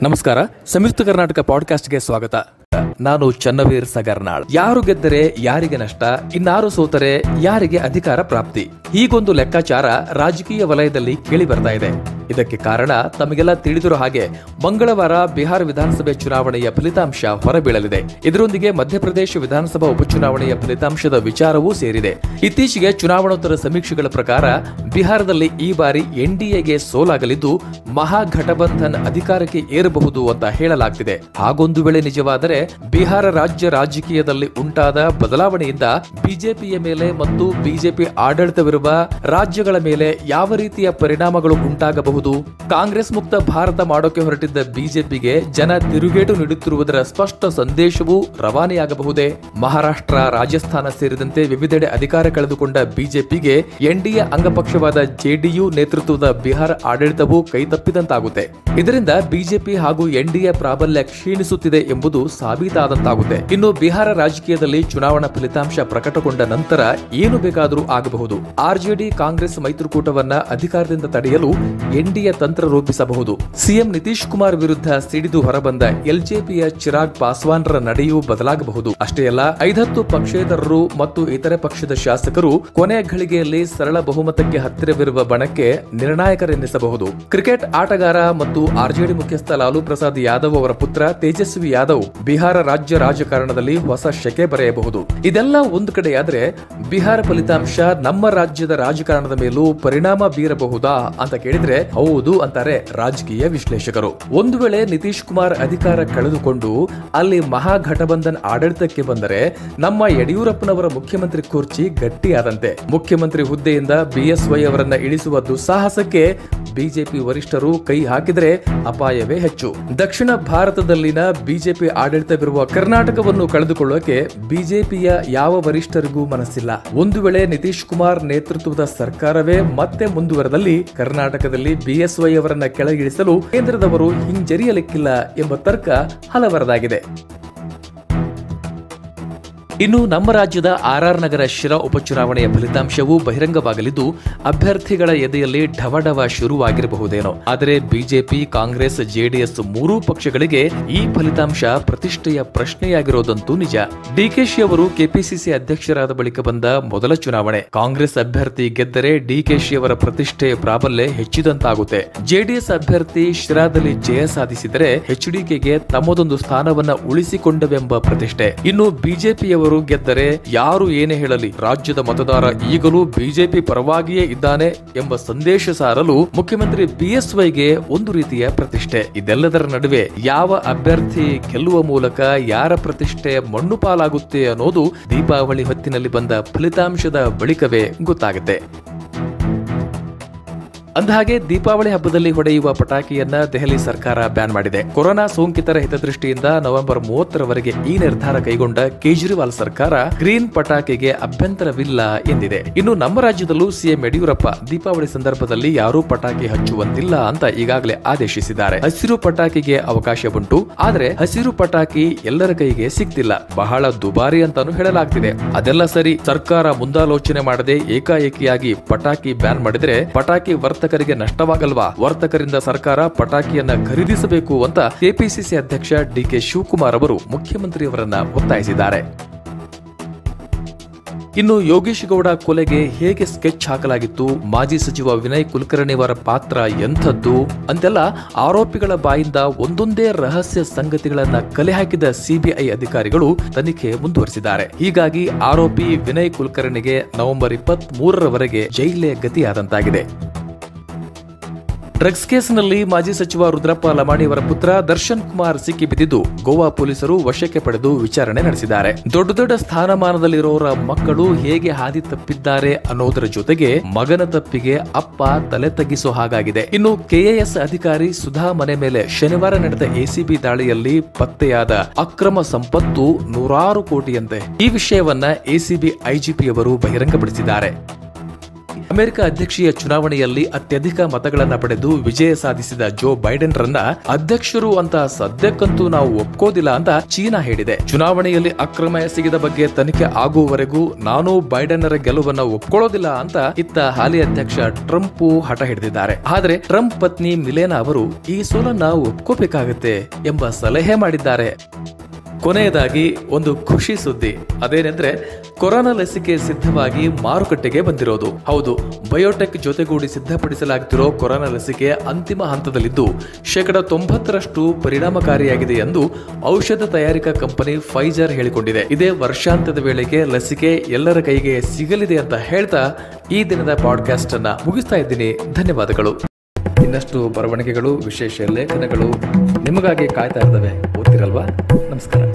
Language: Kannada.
ನಮಸ್ಕಾರ ಸಂಯುಕ್ತ ಕರ್ನಾಟಕ ಪಾಡ್ಕಾಸ್ಟ್ಗೆ ಸ್ವಾಗತ ನಾನು ಚನ್ನವೀರ್ ಸಗರ್ನಾಳ್ ಯಾರು ಗೆದ್ದರೆ ಯಾರಿಗೆ ನಷ್ಟ ಇನ್ನಾರು ಸೋತರೆ ಯಾರಿಗೆ ಅಧಿಕಾರ ಪ್ರಾಪ್ತಿ ಹೀಗೊಂದು ಲೆಕ್ಕಾಚಾರ ರಾಜಕೀಯ ವಲಯದಲ್ಲಿ ಕೇಳಿ ಬರ್ತಾ ಇದೆ ಇದಕ್ಕೆ ಕಾರಣ ತಮಗೆಲ್ಲ ತಿಳಿದಿರೋ ಹಾಗೆ ಮಂಗಳವಾರ ಬಿಹಾರ ವಿಧಾನಸಭೆ ಚುನಾವಣೆಯ ಫಲಿತಾಂಶ ಹೊರಬೀಳಲಿದೆ ಇದರೊಂದಿಗೆ ಮಧ್ಯಪ್ರದೇಶ ವಿಧಾನಸಭಾ ಉಪಚುನಾವಣೆಯ ಫಲಿತಾಂಶದ ವಿಚಾರವೂ ಸೇರಿದೆ ಇತ್ತೀಚೆಗೆ ಚುನಾವಣೋತ್ತರ ಸಮೀಕ್ಷೆಗಳ ಪ್ರಕಾರ ಬಿಹಾರದಲ್ಲಿ ಈ ಬಾರಿ ಎನ್ಡಿಎಗೆ ಸೋಲಾಗಲಿದ್ದು ಮಹಾಘಟಬಂಧನ್ ಅಧಿಕಾರಕ್ಕೆ ಏರಬಹುದು ಅಂತ ಹೇಳಲಾಗ್ತಿದೆ ಹಾಗೊಂದು ವೇಳೆ ನಿಜವಾದರೆ ಬಿಹಾರ ರಾಜ್ಯ ರಾಜಕೀಯದಲ್ಲಿ ಉಂಟಾದ ಬದಲಾವಣೆಯಿಂದ ಬಿಜೆಪಿಯ ಮೇಲೆ ಮತ್ತು ಬಿಜೆಪಿ ಆಡಳಿತವಿರುವ ರಾಜ್ಯಗಳ ಮೇಲೆ ಯಾವ ರೀತಿಯ ಪರಿಣಾಮಗಳು ಉಂಟಾಗಬಹುದು ಕಾಂಗ್ರೆಸ್ ಮುಕ್ತ ಭಾರತ ಮಾಡೋಕೆ ಹೊರಟಿದ್ದ ಬಿಜೆಪಿಗೆ ಜನ ತಿರುಗೇಟು ನೀಡುತ್ತಿರುವುದರ ಸ್ಪಷ್ಟ ಸಂದೇಶವೂ ರವಾನೆಯಾಗಬಹುದೇ ಮಹಾರಾಷ್ಟ್ರ ರಾಜಸ್ಥಾನ ಸೇರಿದಂತೆ ವಿವಿಧೆಡೆ ಅಧಿಕಾರ ಕಳೆದುಕೊಂಡ ಬಿಜೆಪಿಗೆ ಎನ್ಡಿಎ ಅಂಗಪಕ್ಷವಾದ ಜೆಡಿಯು ನೇತೃತ್ವದ ಬಿಹಾರ ಆಡಳಿತವೂ ಕೈತಪ್ಪಿದಂತಾಗುತ್ತೆ ಇದರಿಂದ ಬಿಜೆಪಿ ಹಾಗೂ ಎನ್ಡಿಎ ಪ್ರಾಬಲ್ಯ ಕ್ಷೀಣಿಸುತ್ತಿದೆ ಎಂಬುದು ಸಾಬೀತಾದಂತಾಗುತ್ತೆ ಇನ್ನು ಬಿಹಾರ ರಾಜಕೀಯದಲ್ಲಿ ಚುನಾವಣಾ ಫಲಿತಾಂಶ ಪ್ರಕಟಗೊಂಡ ನಂತರ ಏನು ಬೇಕಾದರೂ ಆಗಬಹುದು ಆರ್ಜೆಡಿ ಕಾಂಗ್ರೆಸ್ ಮೈತ್ರಿಕೂಟವನ್ನ ಅಧಿಕಾರದಿಂದ ತಡೆಯಲು ಎನ್ಡಿಎ ತಂತ್ರ ರೂಪಿಸಬಹುದು ಸಿಎಂ ನಿತೀಶ್ ಕುಮಾರ್ ವಿರುದ್ಧ ಸಿಡಿದು ಹೊರಬಂದ ಎಲ್ಜೆಪಿಯ ಚಿರಾಗ್ ಪಾಸ್ವಾನ್ರ ನಡೆಯೂ ಬದಲಾಗಬಹುದು ಅಷ್ಟೇ ಅಲ್ಲ ಐದತ್ತು ಪಕ್ಷೇತರರು ಮತ್ತು ಇತರೆ ಪಕ್ಷದ ಶಾಸಕರು ಕೊನೆಯ ಘಳಿಗೆಯಲ್ಲಿ ಸರಳ ಬಹುಮತಕ್ಕೆ ಹತ್ತಿರವಿರುವ ಬಣಕ್ಕೆ ನಿರ್ಣಾಯಕರೆನ್ನಿಸಬಹುದು ಕ್ರಿಕೆಟ್ ಆಟಗಾರ ಮತ್ತು ಆರ್ಜೆಡಿ ಮುಖ್ಯಸ್ಥ ಲಾಲೂ ಪ್ರಸಾದ್ ಯಾದವ್ ಅವರ ಪುತ್ರ ತೇಜಸ್ವಿ ಯಾದವ್ ಬಿಹಾರ ರಾಜ್ಯ ರಾಜಕಾರಣದಲ್ಲಿ ಹೊಸ ಶಕೆ ಬರೆಯಬಹುದು ಇದೆಲ್ಲ ಒಂದು ಕಡೆಯಾದ್ರೆ ಬಿಹಾರ ಫಲಿತಾಂಶ ನಮ್ಮ ರಾಜ್ಯದ ರಾಜಕಾರಣದ ಮೇಲೂ ಪರಿಣಾಮ ಬೀರಬಹುದಾ ಅಂತ ಕೇಳಿದ್ರೆ ಹೌದು ಅಂತಾರೆ ರಾಜಕೀಯ ವಿಶ್ಲೇಷಕರು ಒಂದು ವೇಳೆ ನಿತೀಶ್ ಕುಮಾರ್ ಅಧಿಕಾರ ಕಳೆದುಕೊಂಡು ಅಲ್ಲಿ ಮಹಾಘಟಬಂಧನ್ ಆಡಳಿತಕ್ಕೆ ಬಂದರೆ ನಮ್ಮ ಯಡಿಯೂರಪ್ಪನವರ ಮುಖ್ಯಮಂತ್ರಿ ಕುರ್ಚಿ ಗಟ್ಟಿಯಾದಂತೆ ಮುಖ್ಯಮಂತ್ರಿ ಹುದ್ದೆಯಿಂದ ಬಿಎಸ್ವೈ ಅವರನ್ನ ಇಳಿಸುವ ದುಸ್ಸಾಹಸಕ್ಕೆ ಬಿಜೆಪಿ ವರಿಷ್ಠರು ಕೈ ಹಾಕಿದರೆ ಅಪಾಯವೇ ಹೆಚ್ಚು ದಕ್ಷಿಣ ಭಾರತದಲ್ಲಿನ ಬಿಜೆಪಿ ಆಡಳಿತವಿರುವ ಕರ್ನಾಟಕವನ್ನು ಕಳೆದುಕೊಳ್ಳೋಕೆ ಬಿಜೆಪಿಯ ಯಾವ ವರಿಷ್ಠರಿಗೂ ಮನಸ್ಸಿಲ್ಲ ಒಂದು ವೇಳೆ ನಿತೀಶ್ ಕುಮಾರ್ ನೇತೃತ್ವದ ಸರ್ಕಾರವೇ ಮತ್ತೆ ಮುಂದುವರೆದಲ್ಲಿ ಕರ್ನಾಟಕದಲ್ಲಿ ಬಿಎಸ್ವೈ ಅವರನ್ನ ಕೆಳಗಿಳಿಸಲು ಕೇಂದ್ರದವರು ಹಿಂಜರಿಯಲಿಕ್ಕಿಲ್ಲ ಎಂಬ ತರ್ಕ ಹಲವರದಾಗಿದೆ ಇನ್ನು ನಮ್ಮ ರಾಜ್ಯದ ಆರ್ಆರ್ ನಗರ ಶಿರಾ ಉಪಚುನಾವಣೆಯ ಫಲಿತಾಂಶವೂ ಬಹಿರಂಗವಾಗಲಿದ್ದು ಅಭ್ಯರ್ಥಿಗಳ ಎದೆಯಲ್ಲಿ ಢವಢವ ಶುರುವಾಗಿರಬಹುದೇನೋ ಆದರೆ ಬಿಜೆಪಿ ಕಾಂಗ್ರೆಸ್ ಜೆಡಿಎಸ್ ಮೂರೂ ಪಕ್ಷಗಳಿಗೆ ಈ ಫಲಿತಾಂಶ ಪ್ರತಿಷ್ಠೆಯ ಪ್ರಶ್ನೆಯಾಗಿರೋದಂತೂ ನಿಜ ಡಿಕೆಶಿ ಅವರು ಕೆಪಿಸಿಸಿ ಅಧ್ಯಕ್ಷರಾದ ಬಳಿಕ ಬಂದ ಮೊದಲ ಚುನಾವಣೆ ಕಾಂಗ್ರೆಸ್ ಅಭ್ಯರ್ಥಿ ಗೆದ್ದರೆ ಡಿಕೆಶಿ ಅವರ ಪ್ರತಿಷ್ಠೆ ಪ್ರಾಬಲ್ಯ ಹೆಚ್ಚಿದಂತಾಗುತ್ತೆ ಜೆಡಿಎಸ್ ಅಭ್ಯರ್ಥಿ ಶಿರಾದಲ್ಲಿ ಜಯ ಸಾಧಿಸಿದರೆ ಎಚ್ಡಿಕೆಗೆ ತಮ್ಮದೊಂದು ಸ್ಥಾನವನ್ನ ಉಳಿಸಿಕೊಂಡವೆಂಬ ಪ್ರತಿಷ್ಠೆ ಇನ್ನು ಬಿಜೆಪಿಯವರು ಗೆದ್ದರೆ ಯಾರು ಏನೇ ಹೇಳಲಿ ರಾಜ್ಯದ ಮತದಾರ ಈಗಲೂ ಬಿಜೆಪಿ ಪರವಾಗಿಯೇ ಇದ್ದಾನೆ ಎಂಬ ಸಂದೇಶ ಸಾರಲು ಮುಖ್ಯಮಂತ್ರಿ ಬಿಎಸ್ವೈಗೆ ಒಂದು ರೀತಿಯ ಪ್ರತಿಷ್ಠೆ ಇದೆಲ್ಲದರ ನಡುವೆ ಯಾವ ಅಭ್ಯರ್ಥಿ ಗೆಲ್ಲುವ ಮೂಲಕ ಯಾರ ಪ್ರತಿಷ್ಠೆ ಮಣ್ಣು ಪಾಲಾಗುತ್ತೆ ಅನ್ನೋದು ದೀಪಾವಳಿ ಹೊತ್ತಿನಲ್ಲಿ ಬಂದ ಫಲಿತಾಂಶದ ಬಳಿಕವೇ ಗೊತ್ತಾಗುತ್ತೆ ಅಂದಹಾಗೆ ದೀಪಾವಳಿ ಹಬ್ಬದಲ್ಲಿ ಹೊಡೆಯುವ ಪಟಾಕಿಯನ್ನ ದೆಹಲಿ ಸರ್ಕಾರ ಬ್ಯಾನ್ ಮಾಡಿದೆ ಕೊರೋನಾ ಸೋಂಕಿತರ ಹಿತದೃಷ್ಟಿಯಿಂದ ನವೆಂಬರ್ ಮೂವತ್ತರವರೆಗೆ ಈ ನಿರ್ಧಾರ ಕೈಗೊಂಡ ಕೇಜ್ರಿವಾಲ್ ಸರ್ಕಾರ ಗ್ರೀನ್ ಪಟಾಕಿಗೆ ಅಭ್ಯಂತರವಿಲ್ಲ ಎಂದಿದೆ ಇನ್ನು ನಮ್ಮ ರಾಜ್ಯದಲ್ಲೂ ಸಿಎಂ ಯಡಿಯೂರಪ್ಪ ದೀಪಾವಳಿ ಸಂದರ್ಭದಲ್ಲಿ ಯಾರೂ ಪಟಾಕಿ ಹಚ್ಚುವಂತಿಲ್ಲ ಅಂತ ಈಗಾಗಲೇ ಆದೇಶಿಸಿದ್ದಾರೆ ಹಸಿರು ಪಟಾಕಿಗೆ ಅವಕಾಶ ಉಂಟು ಆದ್ರೆ ಹಸಿರು ಪಟಾಕಿ ಎಲ್ಲರ ಕೈಗೆ ಸಿಗ್ತಿಲ್ಲ ಬಹಳ ದುಬಾರಿ ಅಂತಾನು ಹೇಳಲಾಗ್ತಿದೆ ಅದೆಲ್ಲ ಸರಿ ಸರ್ಕಾರ ಮುಂದಾಲೋಚನೆ ಮಾಡದೆ ಏಕಾಏಕಿಯಾಗಿ ಪಟಾಕಿ ಬ್ಯಾನ್ ಮಾಡಿದ್ರೆ ಪಟಾಕಿ ವರ್ತಕರಿಗೆ ನಷ್ಟವಾಗಲ್ವಾ ವರ್ತಕರಿಂದ ಸರ್ಕಾರ ಪಟಾಕಿಯನ್ನ ಖರೀದಿಸಬೇಕು ಅಂತ ಕೆಪಿಸಿಸಿ ಅಧ್ಯಕ್ಷ ಡಿಕೆ ಶಿವಕುಮಾರ್ ಅವರು ಮುಖ್ಯಮಂತ್ರಿಯವರನ್ನ ಒತ್ತಾಯಿಸಿದ್ದಾರೆ ಇನ್ನು ಯೋಗೇಶ್ ಗೌಡ ಕೊಲೆಗೆ ಹೇಗೆ ಸ್ಕೆಚ್ ಹಾಕಲಾಗಿತ್ತು ಮಾಜಿ ಸಚಿವ ವಿನಯ್ ಕುಲಕರ್ಣಿ ಅವರ ಪಾತ್ರ ಎಂಥದ್ದು ಅಂತೆಲ್ಲ ಆರೋಪಿಗಳ ಬಾಯಿಂದ ಒಂದೊಂದೇ ರಹಸ್ಯ ಸಂಗತಿಗಳನ್ನ ಕಲೆ ಹಾಕಿದ ಸಿಬಿಐ ಅಧಿಕಾರಿಗಳು ತನಿಖೆ ಮುಂದುವರಿಸಿದ್ದಾರೆ ಹೀಗಾಗಿ ಆರೋಪಿ ವಿನಯ್ ಕುಲಕರ್ಣಿಗೆ ನವೆಂಬರ್ ಇಪ್ಪತ್ತ್ ಮೂರರವರೆಗೆ ಜೈಲೇ ಗತಿಯಾದಂತಾಗಿದೆ ಡ್ರಗ್ಸ್ ಕೇಸ್ನಲ್ಲಿ ಮಾಜಿ ಸಚಿವ ರುದ್ರಪ್ಪ ಲಮಾಣಿಯವರ ಪುತ್ರ ದರ್ಶನ್ ಕುಮಾರ್ ಸಿಕ್ಕಿಬಿದ್ದಿದ್ದು ಗೋವಾ ಪೊಲೀಸರು ವಶಕ್ಕೆ ಪಡೆದು ವಿಚಾರಣೆ ನಡೆಸಿದ್ದಾರೆ ದೊಡ್ಡ ದೊಡ್ಡ ಸ್ಥಾನಮಾನದಲ್ಲಿರೋರ ಮಕ್ಕಳು ಹೇಗೆ ಹಾದಿ ತಪ್ಪಿದ್ದಾರೆ ಅನ್ನೋದರ ಜೊತೆಗೆ ಮಗನ ತಪ್ಪಿಗೆ ಅಪ್ಪ ತಲೆ ತಗ್ಗಿಸೋ ಹಾಗಾಗಿದೆ ಇನ್ನು ಕೆಎಎಸ್ ಅಧಿಕಾರಿ ಸುಧಾ ಮನೆ ಮೇಲೆ ಶನಿವಾರ ನಡೆದ ಎಸಿಬಿ ದಾಳಿಯಲ್ಲಿ ಪತ್ತೆಯಾದ ಅಕ್ರಮ ಸಂಪತ್ತು ನೂರಾರು ಕೋಟಿಯಂತೆ ಈ ವಿಷಯವನ್ನ ಎಸಿಬಿ ಐಜಿಪಿ ಅವರು ಬಹಿರಂಗಪಡಿಸಿದ್ದಾರೆ ಅಮೆರಿಕ ಅಧ್ಯಕ್ಷೀಯ ಚುನಾವಣೆಯಲ್ಲಿ ಅತ್ಯಧಿಕ ಮತಗಳನ್ನ ಪಡೆದು ವಿಜಯ ಸಾಧಿಸಿದ ಜೋ ಬೈಡೆನ್ ರನ್ನ ಅಧ್ಯಕ್ಷರು ಅಂತ ಸದ್ಯಕ್ಕಂತೂ ನಾವು ಒಪ್ಕೋದಿಲ್ಲ ಅಂತ ಚೀನಾ ಹೇಳಿದೆ ಚುನಾವಣೆಯಲ್ಲಿ ಅಕ್ರಮ ಎಸಗಿದ ಬಗ್ಗೆ ತನಿಖೆ ಆಗುವವರೆಗೂ ನಾನು ಬೈಡೆನ್ನರ ಗೆಲುವನ್ನ ಒಪ್ಕೊಳ್ಳೋದಿಲ್ಲ ಅಂತ ಇತ್ತ ಹಾಲಿ ಅಧ್ಯಕ್ಷ ಟ್ರಂಪ್ ಹಠ ಹಿಡಿದಿದ್ದಾರೆ ಆದರೆ ಟ್ರಂಪ್ ಪತ್ನಿ ಮಿಲೇನಾ ಅವರು ಈ ಸೋಲನ್ನ ಒಪ್ಕೋಬೇಕಾಗತ್ತೆ ಎಂಬ ಸಲಹೆ ಮಾಡಿದ್ದಾರೆ ಕೊನೆಯದಾಗಿ ಒಂದು ಖುಷಿ ಸುದ್ದಿ ಅದೇನೆಂದ್ರೆ ಕೊರೋನಾ ಲಸಿಕೆ ಸಿದ್ಧವಾಗಿ ಮಾರುಕಟ್ಟೆಗೆ ಬಂದಿರೋದು ಹೌದು ಬಯೋಟೆಕ್ ಜೊತೆಗೂಡಿ ಸಿದ್ಧಪಡಿಸಲಾಗುತ್ತಿರೋ ಕೊರೋನಾ ಲಸಿಕೆ ಅಂತಿಮ ಹಂತದಲ್ಲಿದ್ದು ಶೇಕಡ ತೊಂಬತ್ತರಷ್ಟು ಪರಿಣಾಮಕಾರಿಯಾಗಿದೆ ಎಂದು ಔಷಧ ತಯಾರಿಕಾ ಕಂಪನಿ ಫೈಜರ್ ಹೇಳಿಕೊಂಡಿದೆ ಇದೇ ವರ್ಷಾಂತ್ಯದ ವೇಳೆಗೆ ಲಸಿಕೆ ಎಲ್ಲರ ಕೈಗೆ ಸಿಗಲಿದೆ ಅಂತ ಹೇಳ್ತಾ ಈ ದಿನದ ಪಾಡ್ಕಾಸ್ಟ್ ಅನ್ನ ಮುಗಿಸ್ತಾ ಇದ್ದೀನಿ ಧನ್ಯವಾದಗಳು ಇನ್ನಷ್ಟು ಬರವಣಿಗೆಗಳು ವಿಶೇಷ ಲೇಖನಗಳು ನಿಮಗಾಗಿ ಕಾಯ್ತಾ ಇರ್ತವೆ ಓದ್ತಿರಲ್ವಾ ನಮಸ್ಕಾರ